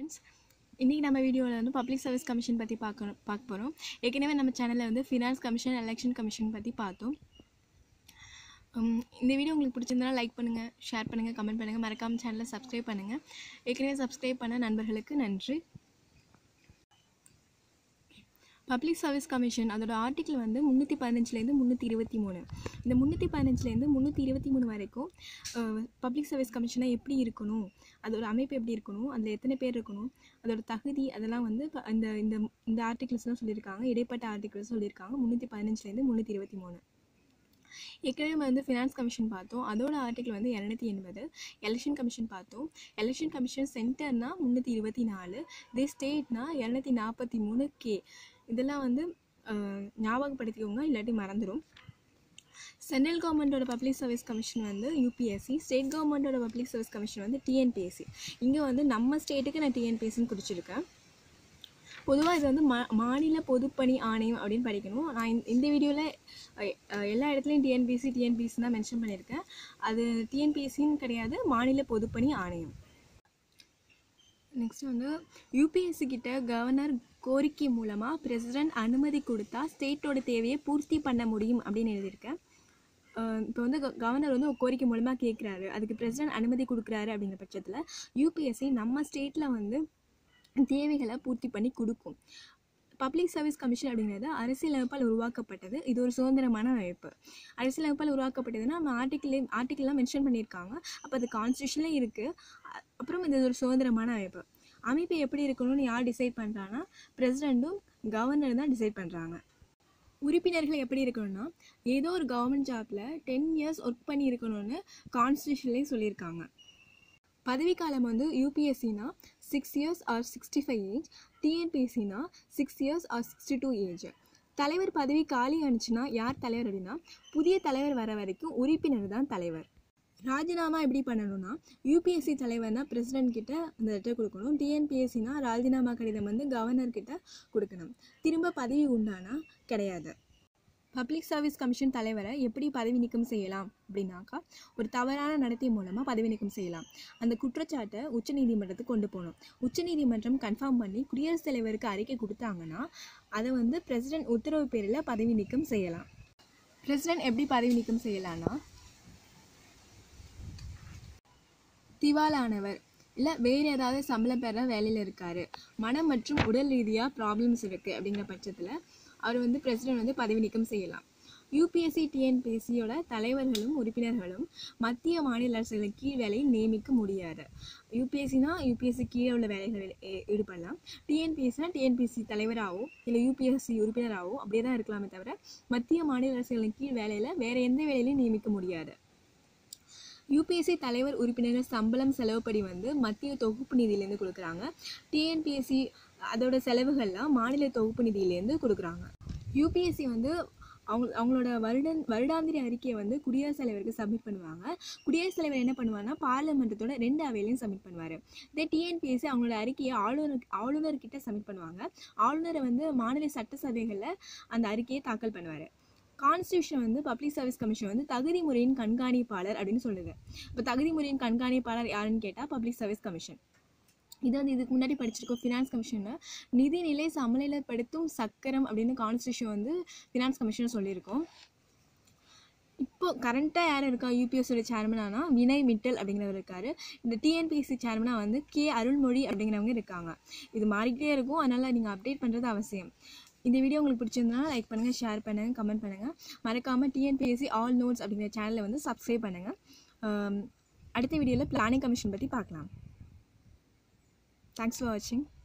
friends இன்றைக்கி நம்ம வீடியோவில் வந்து பப்ளிக் சர்வீஸ் கமிஷன் பற்றி பார்க்கணும் பார்க்க போகிறோம் ஏற்கனவே நம்ம சேனலில் வந்து ஃபினான்ஸ் கமிஷன் எலெக்ஷன் கமிஷன் பற்றி பார்த்தோம் உம், இந்த வீடியோ உங்களுக்கு பிடிச்சிருந்தா லைக் பண்ணுங்கள் ஷேர் பண்ணுங்கள் கமெண்ட் பண்ணுங்கள் மறக்காமல் சேனலை சப்ஸ்கிரைப் பண்ணுங்கள் ஏற்கனவே சப்ஸ்கிரைப் பண்ண நண்பர்களுக்கு நன்றி பப்ளிக் சர்வீஸ் கமிஷன் அதோட ஆர்டிக்கிள் வந்து முந்நூற்றி பதினஞ்சுலேருந்து முந்நூற்றி இருபத்தி மூணு இந்த முந்நூற்றி பதினஞ்சுலேருந்து முந்நூற்றி இருபத்தி மூணு வரைக்கும் பப்ளிக் சர்வீஸ் கமிஷனாக எப்படி இருக்கணும் அதோட அமைப்பு எப்படி இருக்கணும் அதில் எத்தனை பேர் இருக்கணும் அதோட தகுதி அதெல்லாம் வந்து ப- இந்த இந்த இந்த ஆர்டிகிள்ஸ்லாம் சொல்லியிருக்காங்க இடைப்பட்ட ஆர்டிகிள்ஸ் சொல்லியிருக்காங்க முந்நூற்றி பதினஞ்சுலேருந்து முந்நூற்றி இருபத்தி மூணு ஏற்கனவே நம்ம வந்து ஃபினான்ஸ் கமிஷன் பார்த்தோம் அதோட ஆர்டிகல் வந்து இரநூத்தி எண்பது எலெக்ஷன் கமிஷன் பார்த்தோம் எலெக்ஷன் கமிஷன் சென்டர்னா முந்நூற்றி இருபத்தி நாலு இதே ஸ்டேட்னா இரநூத்தி நாற்பத்தி மூணு கே இதெல்லாம் வந்து அஹ், ஞாபகப்படுத்திக்கோங்க இல்லாட்டி மறந்துடும் சென்ட்ரல் கவர்மெண்ட்டோட பப்ளிக் சர்வீஸ் கமிஷன் வந்து யூபிஎஸ்சி ஸ்டேட் கவர்மெண்ட்டோட பப்ளிக் சர்வீஸ் கமிஷன் வந்து டிஎன்பிஎஸ்சி இங்கே வந்து நம்ம ஸ்டேட்டுக்கு நான் டிஎன்பிஎஸ்சின்னு குறிச்சிருக்கேன் பொதுவாக இது வந்து மா மாநில பொதுப்பணி ஆணையம் அப்படின்னு படிக்கணும் நான் இந்த- இந்த வீடியோவில் எல்லா இடத்துலையும் டிஎன்பிஎஸ்சி டிஎன்பிஎஸ்சி தான் மென்ஷன் பண்ணியிருக்கேன் அது டிஎன்பிஎஸ்சின்னு கிடையாது மாநில பொதுப்பணி ஆணையம் நெக்ஸ்ட் வந்து யூபிஎஸ்சி கிட்ட கவர்னர் கோரிக்கை மூலமாக பிரசிடென்ட் அனுமதி கொடுத்தா ஸ்டேட்டோட தேவையை பூர்த்தி பண்ண முடியும் அப்படின்னு எழுதியிருக்கேன் இப்போ வந்து க- கவர்னர் வந்து ஒரு கோரிக்கை மூலமாக கேட்குறாரு அதுக்கு பிரசிடென்ட் அனுமதி கொடுக்குறாரு அப்படிங்கிற பட்சத்தில் யூபிஎஸ்சி நம்ம ஸ்டேட்டில் வந்து தேவைகளை பூர்த்தி பண்ணி கொடுக்கும் பப்ளிக் சர்வீஸ் கமிஷன் அப்படிங்கிறது அரசியலமைப்பால் உருவாக்கப்பட்டது இது ஒரு சுதந்திரமான அமைப்பு அரசியலமைப்பால் உருவாக்கப்பட்டதுன்னா நம்ம ஆர்டிக்கிள் ஆர்டிக்கிள்லாம் மென்ஷன் பண்ணியிருக்காங்க அப்போ அது கான்ஸ்டியூஷன்லேயும் இருக்குது அப்புறம் இது ஒரு சுதந்திரமான அமைப்பு அமைப்பு எப்படி இருக்கணும்னு யார் டிசைட் பண்ணுறாங்கன்னா பிரசிடெண்ட்டும் கவர்னர் தான் டிசைட் பண்ணுறாங்க உறுப்பினர்கள் எப்படி இருக்கணும்னா ஏதோ ஒரு கவர்மெண்ட் ஜாப்பில் டென் இயர்ஸ் ஒர்க் பண்ணி இருக்கணும்னு கான்ஸ்டியூஷன்லேயும் சொல்லியிருக்காங்க பதவிக்காலம் வந்து யூபிஎஸ்சினா six years or sixty five age டிஎன்பிஎஸ்சினா six years or sixty two age தலைவர் பதவி காலி ஆனிச்சுன்னா யார் தலைவர் அப்படின்னா புதிய தலைவர் வர வரைக்கும் உறுப்பினர் தான் தலைவர் ராஜினாமா எப்படி பண்ணணும்னா யூபிஎஸ்சி தலைவர்னா பிரசிடென்ட் கிட்ட அந்த லெட்டர் கொடுக்கணும் டிஎன்பிஎஸ்சினா ராஜினாமா கடிதம் வந்து கவர்னர் கிட்ட கொடுக்கணும் திரும்ப பதவி உண்டானா கிடையாது பப்ளிக் சர்வீஸ் கமிஷன் தலைவரை எப்படி பதவி நீக்கம் செய்யலாம் அப்படின்னாக்கா ஒரு தவறான நடத்தை மூலமாக பதவி நீக்கம் செய்யலாம் அந்த குற்றச்சாட்டை உச்சநீதிமன்றத்துக்கு கொண்டு போகணும் உச்சநீதிமன்றம் கன்ஃபார்ம் பண்ணி குடியரசுத் தலைவருக்கு அறிக்கை கொடுத்தாங்கன்னா அதை வந்து பிரசிடென்ட் உத்தரவு பேரில் பதவி நீக்கம் செய்யலாம் பிரசிடென்ட் எப்படி பதவி நீக்கம் செய்யலாம்னா திவாலானவர் இல்லை வேறு ஏதாவது சம்பளம் பெற வேலையில் இருக்கார் மனம் மற்றும் உடல் ரீதியாக ப்ராப்ளம்ஸ் இருக்குது அப்படிங்கிற பட்சத்தில் அவர் வந்து பிரசிடென்ட் வந்து பதவி நீக்கம் செய்யலாம் யூபிஎஸ்சி டிஎன்பிஎஸ்சியோட தலைவர்களும் உறுப்பினர்களும் மத்திய மாநில அரசுகளின் கீழ் வேலையில் நியமிக்க முடியாது யூபிஎஸ்சினா யூபிஎஸ்சி கீழே உள்ள வேலைகளில் ஈ- ஈடுபடலாம் டிஎன்பிஎஸ்சினா டிஎன்பிஎஸ்சி தலைவராகவோ இல்லை யூபிஎஸ்சி உறுப்பினராகவோ அப்படியே தான் இருக்கலாமே தவிர மத்திய மாநில அரசுகளின் கீழ் வேலையில் வேறு எந்த வேலையிலையும் நியமிக்க முடியாது யூபிஎஸ்சி தலைவர் உறுப்பினர்கள் சம்பளம் செலவுப்படி வந்து மத்திய தொகுப்பு நிதியிலேருந்து கொடுக்குறாங்க டிஎன்பிஎஸ்சி அதோட செலவுகள்லாம் மாநில தொகுப்பு நிதியிலேருந்து கொடுக்குறாங்க யூபிஎஸ்சி வந்து அவங்க அவங்களோட வருட வருடாந்திர அறிக்கையை வந்து குடியரசுத் தலைவருக்கு சப்மிட் பண்ணுவாங்க குடியரசுத் தலைவர் என்ன பண்ணுவார்னா பார்லிமெண்ட்டத்தோட ரெண்டு அவையிலையும் சப்மிட் பண்ணுவார் இதே டிஎன்பிஎஸ்சி அவங்களோட அறிக்கையை ஆளுநர் ஆளுநர்கிட்ட சப்மிட் பண்ணுவாங்க ஆளுநரை வந்து மாநில சட்டசபைகளில் அந்த அறிக்கையை தாக்கல் பண்ணுவார் கான்ஸ்டியூஷன் வந்து பப்ளிக் சர்வீஸ் கமிஷன் வந்து தகுதி முறையின் கண்காணிப்பாளர் அப்படின்னு சொல்லுது இப்போ தகுதி முறையின் கண்காணிப்பாளர் யாருன்னு கேட்டால் பப்ளிக் சர்வீஸ் கமிஷன் இது வந்து இதுக்கு முன்னாடி படிச்சிருக்கோம் ஃபினான்ஸ் கமிஷனில் நிதிநிலை சமநிலைப்படுத்தும் சக்கரம் அப்படின்னு கான்ஸ்டியூஷன் வந்து ஃபினான்ஸ் கமிஷன் சொல்லியிருக்கோம் இப்போ கரண்ட்டாக யார் இருக்கா யூபிஎஸ்ஸோட சேர்மனானா வினய் மிட்டல் அப்படிங்கிறவர் இருக்கார் இந்த டிஎன்பிஎஸ்சி சேர்மனாக வந்து கே அருள்மொழி அப்படிங்கிறவங்க இருக்காங்க இது மாறிக்கிட்டே இருக்கும் அதனால் நீங்கள் அப்டேட் பண்ணுறது அவசியம் இந்த வீடியோ உங்களுக்கு பிடிச்சிருந்தா லைக் பண்ணுங்கள் ஷேர் பண்ணுங்கள் கமெண்ட் பண்ணுங்கள் மறக்காமல் டிஎன்பிஎஸ்சி ஆல் நோட்ஸ் அப்படிங்கிற சேனலை வந்து சப்ஸ்கிரைப் பண்ணுங்கள் அடுத்த வீடியோவில் பிளானிங் கமிஷன் பற்றி பார்க்கலாம் தேங்க்ஸ் ஃபார் வாட்சிங்